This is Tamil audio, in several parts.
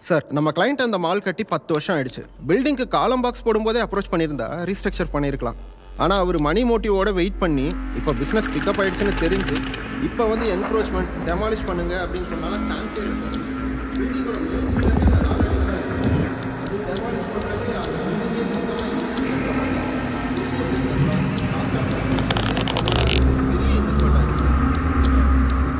சார் நம்ம கிளைண்ட் அந்த மால் கட்டி பத்து வருஷம் ஆயிடுச்சு பில்டிங்க்கு காலம் பாக்ஸ் போடும்போதே அப்ரோச் பண்ணியிருந்தா ரீஸ்ட்ரக்சர் பண்ணியிருக்கலாம் ஆனால் அவர் மணி மோட்டிவோட வெயிட் பண்ணி இப்போ பிஸ்னஸ் பிக்கப் ஆயிடுச்சுன்னு தெரிஞ்சு இப்போ வந்து என்க்ரோச்மெண்ட் டெமாலிஷ் பண்ணுங்க அப்படின்னு சொன்னாலும் சான்ஸே இல்லை சார் பில்டிங்கோட demolish பண்றது, அந்த building ஏ மொத்தமா investment பண்ணாங்க. பெரிய investment ஆயிடுச்சு.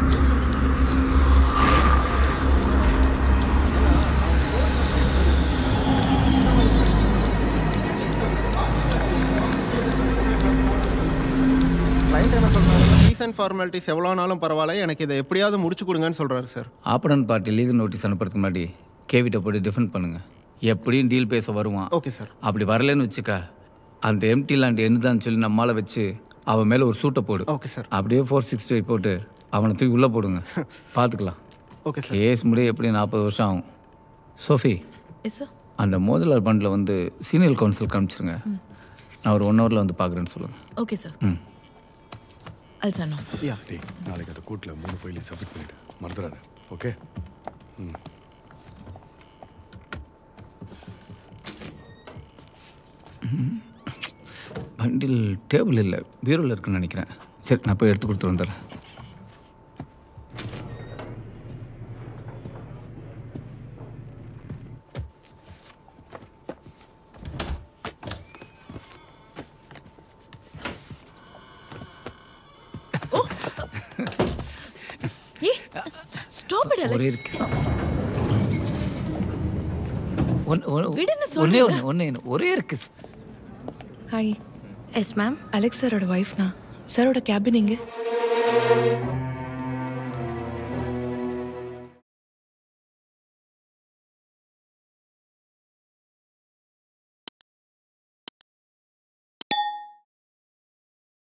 கிளைண்ட் என்ன சொல்றாரு ஃபீஸ் அண்ட் ஃபார்மாலிட்டிஸ் எவ்வளோ நாளும் பரவாயில்ல எனக்கு இதை எப்படியாவது முடிச்சு கொடுங்கன்னு சொல்றாரு sir opponent party legal notice அனுப்புறதுக்கு முன்னாடி கேவிட்ட போட்டு டிஃபெண்ட் பண்ணுங்க எப்படியும் டீல் பேச வருவான் ஓகே சார் அப்படி வரலன்னு வச்சுக்க அந்த எம்டி லேண்ட் என்னதான்னு சொல்லி நம்மால வச்சு அவன் மேலே ஒரு சூட்டை போடு ஓகே சார் அப்படியே ஃபோர் சிக்ஸ்டி ஃபைவ் போட்டு அவனை தூக்கி உள்ளே போடுங்க பார்த்துக்கலாம் ஓகே சார் கேஸ் முடிய எப்படி நாற்பது வருஷம் ஆகும் சோஃபி எஸ் சார் அந்த மோதலார் பண்டில் வந்து சீனியர் கவுன்சில் காமிச்சிருங்க நான் ஒரு ஒன் ஹவரில் வந்து பார்க்குறேன்னு சொல்லுங்கள் ஓகே சார் ம் அல் சன் ஆஃப் யா டேய் நாளைக்கு அந்த கூட்டில் மூணு ஃபைலையும் சப்மிட் பண்ணிடு மறந்துடாத ஓகே பண்டில் டேபிள் இல்லை பீரோவில் இருக்குன்னு நினைக்கிறேன் சரி நான் போய் எடுத்து கொடுத்துட்டு வந்துடுறேன் ஏ ஸ்டாப் இட் ஒரே அலெக்ஸ் இருக்கு ஒன்று விடுன்னு ஒன்னே சொல்றேன்ல. ஒன்று ஒன்றே ஒரே இருக்கு ஹாய் எஸ் மேம் அலெக்ஸ் சாரோட ஒய்ஃப் நான் சாரோட கேபின் எங்க